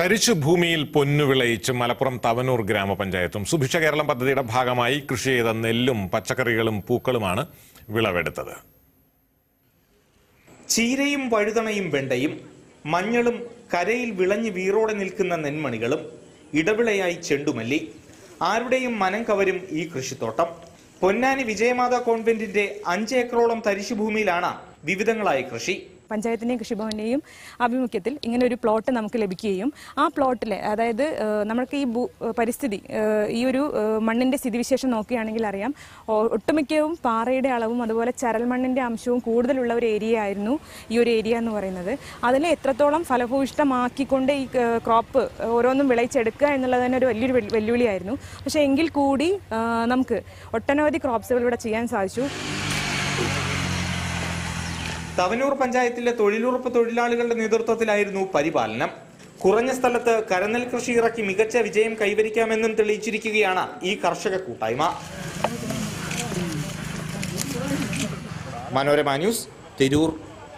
തരിശു ഭൂമിയിൽ പൊന്നു വിളയിച്ച് മലപ്പുറം തവനൂർ ഗ്രാമപഞ്ചായത്തും സുഭിക്ഷ കേരളം പദ്ധതിയുടെ ഭാഗമായി കൃഷി ചെയ്ത നെല്ലും പച്ചക്കറികളും പൂക്കളുമാണ് വിളവെടുത്തത് ചീരയും വഴുതണയും വെണ്ടയും മഞ്ഞളും കരയിൽ വിളഞ്ഞ് വീറോടെ നിൽക്കുന്ന നെന്മണികളും ഇടവിളയായി ചെണ്ടുമല്ലി ആരുടെയും മനം കവരും ഈ കൃഷിത്തോട്ടം പൊന്നാനി വിജയമാത കോൺവെന്റിന്റെ അഞ്ച് ഏക്കറോളം തരിശുഭൂമിയിലാണ് വിവിധങ്ങളായ കൃഷി പഞ്ചായത്തിൻ്റെയും കൃഷിഭവൻ്റെയും ആഭിമുഖ്യത്തിൽ ഇങ്ങനെ ഒരു പ്ലോട്ട് നമുക്ക് ലഭിക്കുകയും ആ പ്ലോട്ടിൽ അതായത് ഏഹ്, നമ്മൾക്ക് ഈ ഭൂ പരിസ്ഥിതി ഏഹ്, ഈ ഒരു ഏഹ്, മണ്ണിൻ്റെ സ്ഥിതിവിശേഷം നോക്കുകയാണെങ്കിൽ അറിയാം ഒ- ഒട്ടുമിക്കവും പാറയുടെ അളവും അതുപോലെ ചരൽ മണ്ണിൻ്റെ അംശവും കൂടുതലുള്ള ഒരു ഏരിയ ആയിരുന്നു ഈ ഒരു ഏരിയ എന്ന് പറയുന്നത് അതിനെ എത്രത്തോളം ഫലഭൂയിഷ്ടമാക്കിക്കൊണ്ട് ഈ ഏഹ്, ക്രോപ്പ് ഓരോന്നും വിളയിച്ചെടുക്കുക എന്നുള്ളത് തന്നെ ഒരു വലിയൊരു വെല്ലു- വെല്ലുവിളിയായിരുന്നു പക്ഷേ എങ്കിൽ കൂടി ഏഹ്, നമുക്ക് ഒട്ടനവധി ക്രോപ്സുകൾ ഇവിടെ ചെയ്യാൻ സാധിച്ചു തവനൂർ പഞ്ചായത്തിലെ തൊഴിലുറപ്പ് തൊഴിലാളികളുടെ നേതൃത്വത്തിലായിരുന്നു പരിപാലനം കുറഞ്ഞ സ്ഥലത്ത് കരനെൽ കൃഷി ഇറക്കി മികച്ച വിജയം കൈവരിക്കാമെന്നും തെളിയിച്ചിരിക്കുകയാണ് ഈ കർഷക കൂട്ടായ്മ മനോരമ ന്യൂസ് തിരൂർ